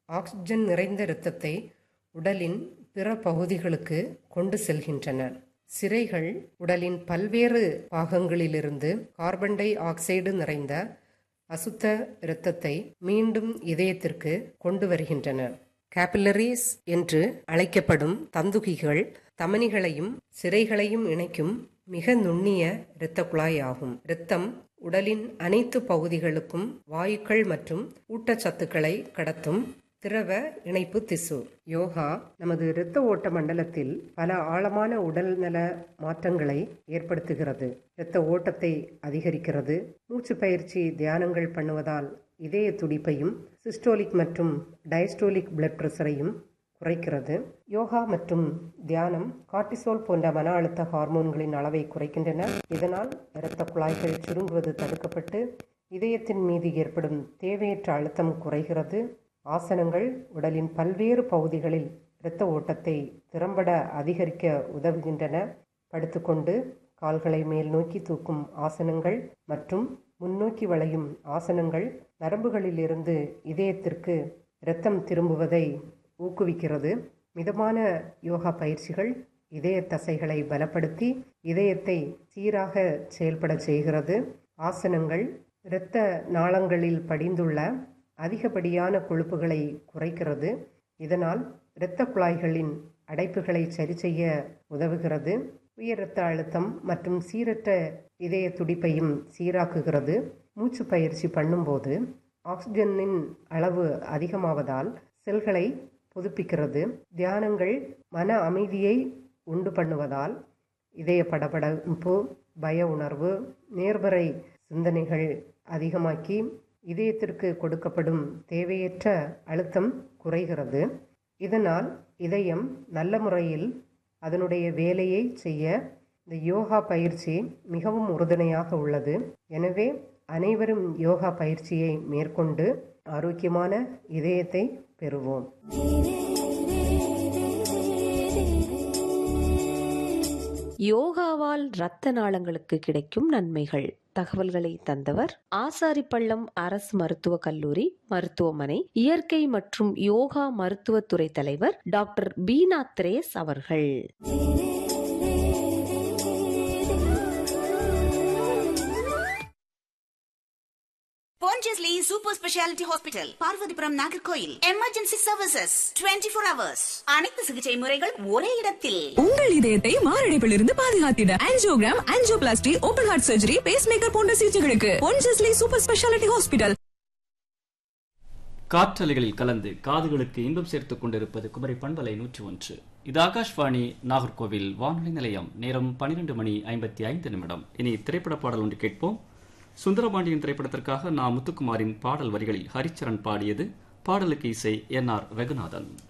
oxygen நிறைந்த இரத்தத்தை உடலின் பிற பகுதிகளுக்கு கொண்டு செல்கின்றன சிரைகள் உடலின் பல்வேறு பாகங்களிலிருந்து கார்பன் டை ஆக்சைடு நிறைந்த அசுத்த இரத்தத்தை மீண்டும் இதயத்திற்கு கொண்டு வருகின்றன கேபிலரிஸ் என்று அழைக்கப்படும் தந்துகிகள் தமனிகளையும் சிரைகளையும் இணைக்கும் மிக நுண்ணிய இரத்த குழாய் ஆகும் இரத்தம் உடலின் அனைத்து பகுதிகளுக்கும் வாயுக்கள் மற்றும் ஊட்டச்சத்துக்களை கடத்தும் திரவ இணைப்பு திசு யோகா நமது இரத்த ஓட்ட மண்டலத்தில் பல ஆழமான உடல் நல மாற்றங்களை ஏற்படுத்துகிறது இரத்த ஓட்டத்தை அதிகரிக்கிறது மூச்சு பயிற்சி தியானங்கள் பண்ணுவதால் இதய துடிப்பையும் சிஸ்டோலிக் மற்றும் டயஸ்டோலிக் பிளட் பிரஷரையும் குறைக்கிறது யோகா மற்றும் தியானம் கார்டிசோல் போன்ற மன அழுத்த ஹார்மோன்களின் அளவை குறைக்கின்றன இதனால் இரத்த குழாய்கள் சுருங்குவது தடுக்கப்பட்டு இதயத்தின் மீது ஏற்படும் தேவையற்ற அழுத்தம் குறைகிறது ஆசனங்கள் உடலின் பல்வேறு பகுதிகளில் இரத்த ஓட்டத்தை திறம்பட அதிகரிக்க உதவுகின்றன படுத்துக்கொண்டு கால்களை மேல் நோக்கி தூக்கும் ஆசனங்கள் மற்றும் முன்னோக்கி வளையும் ஆசனங்கள் நரம்புகளிலிருந்து இதயத்திற்கு இரத்தம் திரும்புவதை ஊக்குவிக்கிறது மிதமான யோகா பயிற்சிகள் இதய தசைகளை பலப்படுத்தி இதயத்தை சீராக செயல்பட செய்கிறது ஆசனங்கள் இரத்த நாளங்களில் படிந்துள்ள அதிகப்படியான கொழுப்புகளை குறைக்கிறது இதனால் இரத்த குழாய்களின் அடைப்புகளை சரி செய்ய உதவுகிறது உயர் இரத்த அழுத்தம் மற்றும் சீரற்ற இதய துடிப்பையும் சீராக்குகிறது மூச்சு பயிற்சி பண்ணும்போது ஆக்சிஜனின் அளவு அதிகமாவதால் செல்களை புதுப்பிக்கிறது தியானங்கள் மன அமைதியை உண்டு பண்ணுவதால் இதய படபடப்பு பய உணர்வு நேர்மறை சிந்தனைகள் அதிகமாக்கி இதயத்திற்கு கொடுக்கப்படும் தேவையற்ற அழுத்தம் குறைகிறது இதனால் இதயம் நல்ல முறையில் அதனுடைய வேலையை செய்ய இந்த யோகா பயிற்சி மிகவும் உறுதுணையாக உள்ளது எனவே அனைவரும் யோகா பயிற்சியை மேற்கொண்டு ஆரோக்கியமான இதயத்தை பெறுவோம் யோகாவால் இரத்த நாளங்களுக்கு கிடைக்கும் நன்மைகள் தகவல்களை தந்தவர் ஆசாரிப்பள்ளம் அரசு மருத்துவக் கல்லூரி மருத்துவமனை இயற்கை மற்றும் யோகா மருத்துவத்துறை தலைவர் டாக்டர் பீனா திரேஸ் அவர்கள் Pondicherry super speciality hospital Parvathipuram Nagercoil emergency services 24 four hours அனைத்து சிகிச்சை முறைகள் ஒரே இடத்தில் உங்கள் இதயத்தை மாரடைப்பில் இருந்து பாதுகாத்திட angiogram angioplasty open heart surgery pacemaker போன்ற சிகிச்சைகளுக்கு பொன்ஜஸ்லி சூப்பர் ஸ்பெஷாலிட்டி ஹாஸ்பிட்டல் காற்றலைகளில் கலந்து காதுகளுக்கு இன்பம் சேர்த்துக் கொண்டிருப்பது குமரி பண்பலை நூற்றி ஒன்று இது ஆகாஷ்வாணி நாகர்கோவில் வானொலி நிலையம் நேரம் பன்னிரண்டு மணி ஐம்பத்தி ஐந்து நிமிடம் இனி திரைப்பட பாடல் ஒன்று கேட்போம் சுந்தரபாண்டியன் திரைப்படத்திற்காக நா முத்துக்குமாரின் பாடல் வரிகளில் ஹரிச்சரன் பாடியது பாடலுக்கு இசை என் ஆர் ரகுநாதன்